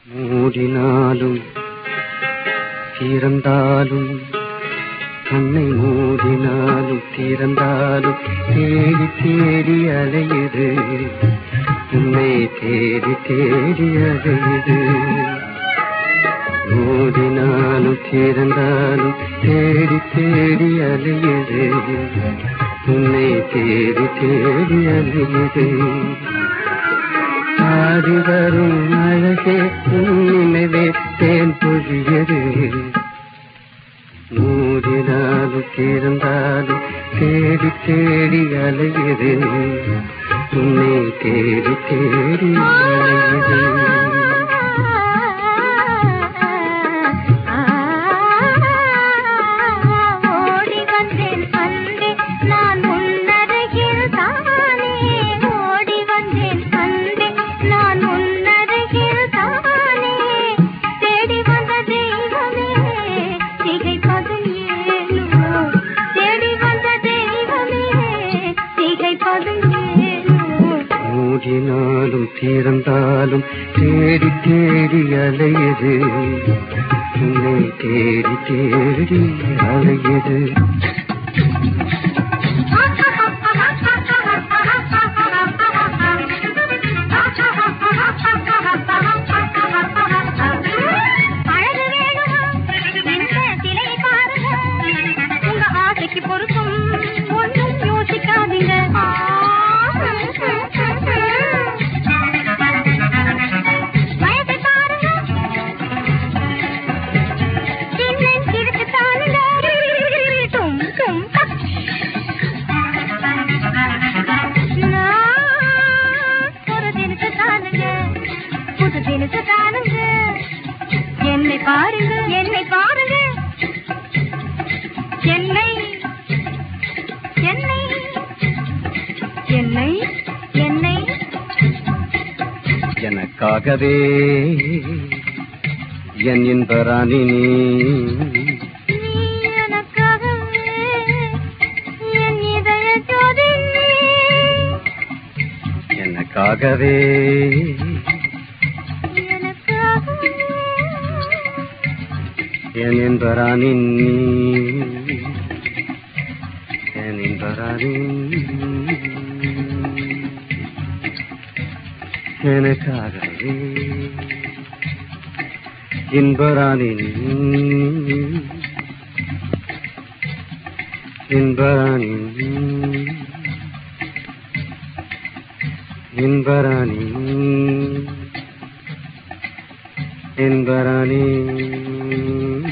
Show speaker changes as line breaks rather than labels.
மூடினாலும் திறந்தாலும் கண்ணை மூடினாலும் திறந்தாலும் தேடி தேடி அலையுது உன்னை தேடி தேடி அலையுது மூடினாலும் திறந்தாலும் தேடி தேடி அலையுது உன்னை தேடி தேடி அலையுது ஆடி வரும் அழகே உன் நினைவே தேன் பொழியது மூடினாலும் திறந்தாலும் தேடி தேடி அலையுது உன்னை தேடி தேடி அலையுது
ஓடி வந்தேன் அன்பே நான் உன்னருகில் தானே ஓடி வந்தேன் அன்பே நான் உன்னருகில் தானே தேடி வந்த தெய்வமே திகைப்பதும் ஏனோ தேடி வந்த தெய்வமே திகைப்பதும் ஏனோ
மூடினாலும் திறந்தாலும் தேடி தேடி அலையுது உன்னை தேடி தேடி அலையுது
அழகு வேணுமா இந்த சிலை பாருங்க உங்க ஆசைக்கு பொருத்தம் ஒன்றும் யோசிக்காதீங்க வயசை பாருங்க சின்ன கிழக்கு தானுங்க டும் டும் டக். நான் ஒரு தினத்து தானுங்க புது தினத்து தானுங்க என்னை பாருங்க என்னை பாருங்க என்னை என்னை என்னை என்னை
எனக்காகவே என் இன்பராணி நீ
நீ எனக்காகவே என் இதய ஜோதி
எனக்காகவே
எனக்காகவே
என் இன்பராணி நீ என் இன்பராணி எனக்காகவே இன்பராணி நீ இன்பராணி நீ இன்பராணி இன்பராணி